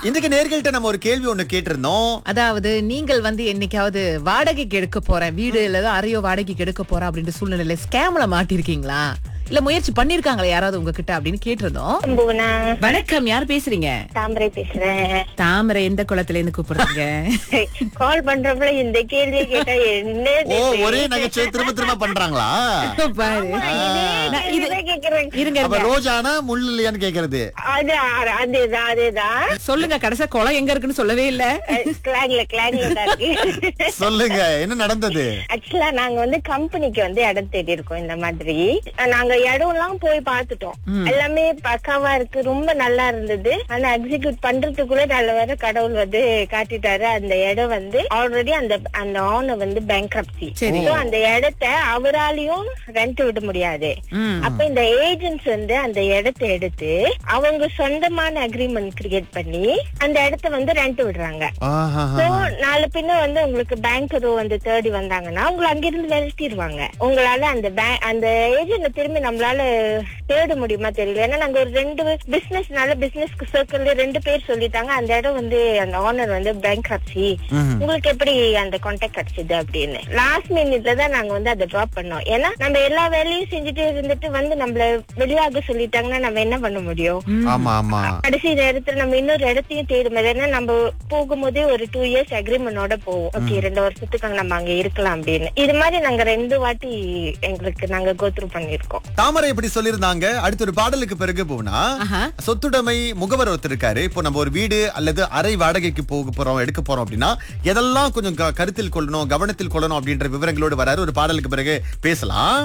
இன்றைக்கு நேர்கள்ட்ட நம்ம ஒரு கேள்வி ஒண்ணு கேட்டிருந்தோம் அதாவது நீங்கள் வந்து என்னைக்காவது வாடகைக்கு எடுக்க போறேன் வீடு இல்ல அறையோ வாடகைக்கு எடுக்க போறேன் அப்படின்ற சூழ்நிலையில ஸ்கேம்ல மாட்டிருக்கீங்களா இல்ல முயற்சி பண்ணிருக்காங்களா யாராவது உங்ககிட்ட அப்படின்னு கேட்டிருந்தோம் அம்புவனா வணக்கம் யார் பேசுறீங்க தாமரை பேசுறேன் தாமரை எந்த குளத்துல இருந்து கூப்பிடுறீங்க கால் பண்றப்பல இந்த கேள்வியை கேட்டா என்ன ஓ ஒரே நகைச்சுவை திரும்ப திரும்ப பண்றாங்களா பாரு நான் இது கேக்குறேன் இருங்க அப்ப இருங்க. ரோஜானா முள் இல்லையான்னு கேக்குறது அது அதேதான் அதேதான் சொல்லுங்க கடைசியா குளம் எங்க இருக்குன்னு சொல்லவே இல்ல கிளாக்ல கிளாக்ல தான் இருக்கு சொல்லுங்க என்ன நடந்தது ஆக்சுவலா நாங்க வந்து கம்பெனிக்கு வந்து இடம் தேடி இருக்கோம் இந்த மாதிரி நாங்க இடம் எல்லாம் போய் பார்த்துட்டோம் எல்லாமே பக்காவா இருக்கு ரொம்ப நல்லா இருந்தது ஆனா எக்ஸிக்யூட் பண்றதுக்குள்ள நல்ல வேற கடவுள் வந்து காட்டிட்டாரு அந்த இடம் வந்து ஆல்ரெடி அந்த அந்த ஆனர் வந்து பேங்க்ரப்சி சரி. அந்த இடத்த அவராலையும் ரெண்ட் விட முடியாது ம். அப்ப இந்த ஏஜென்ட்ஸ் வந்து அந்த இடத்தை எடுத்து அவங்க சொந்தமான அக்ரிமெண்ட் கிரியேட் பண்ணி அந்த இடத்த வந்து ரெண்ட் விடுறாங்க ஆஹாஹா. So, நாளை பின்ன வந்து உங்களுக்கு பேங்கரோ வந்து தேடி வந்தாங்கன்னா உங்களை அங்கிருந்து விரட்டிடுவாங்க உங்களால அந்த பேங்க் அந்த ஏஜென்ட் திரும்பி நம்மளால தேட முடியுமா தெரியல ஏன்னா நாங்க ஒரு ரெண்டு பிசினஸ்னால பிசினஸ்க்கு சர்க்கிள்ல ரெண்டு பேர் சொல்லிட்டாங்க அந்த இடம் வந்து அந்த ஓனர் வந்து பேங்க் ம்ஹும். உங்களுக்கு எப்படி அந்த கான்டாக்ட் கிடைச்சது அப்படின்னு லாஸ்ட் மினிட்ல தான் நாங்க வந்து அதை டிராப் பண்ணோம் ஏன்னா நம்ம எல்லா வேலையும் செஞ்சுட்டு இருந்துட்டு வந்து நம்மள வெளியாக சொல்லிட்டாங்கன்னா நம்ம என்ன பண்ண முடியும் ஆமா ஆமா கடைசி நேரத்துல நம்ம இன்னொரு இடத்தையும் தேடும் போது ஏன்னா நம்ம போகும்போதே ஒரு டூ இயர்ஸ் அக்ரிமெண்டோட போவோம் ஓகே ரெண்டு வருஷத்துக்கு நம்ம அங்க இருக்கலாம் அப்படின்னு இது மாதிரி நாங்க ரெண்டு வாட்டி எங்களுக்கு நாங்க கோத்ரூ பண்ணிருக்கோம் தாமரை இப்படி சொல்லியிருந்தாங்க அடுத்த ஒரு பாடலுக்கு பிறகு போனா ஆஹா. சொத்துடைமை முகவர் ஒருத்தர் இருக்காரு இப்போ நம்ம ஒரு வீடு அல்லது அறை வாடகைக்கு போக போறோம் எடுக்க போறோம் அப்படின்னா எதெல்லாம் கொஞ்சம் க- கருத்தில் கொள்ளணும் கவனத்தில் கொள்ளணும் அப்படின்ற விவரங்களோடு வராரு ஒரு பாடலுக்கு பிறகு பேசலாம்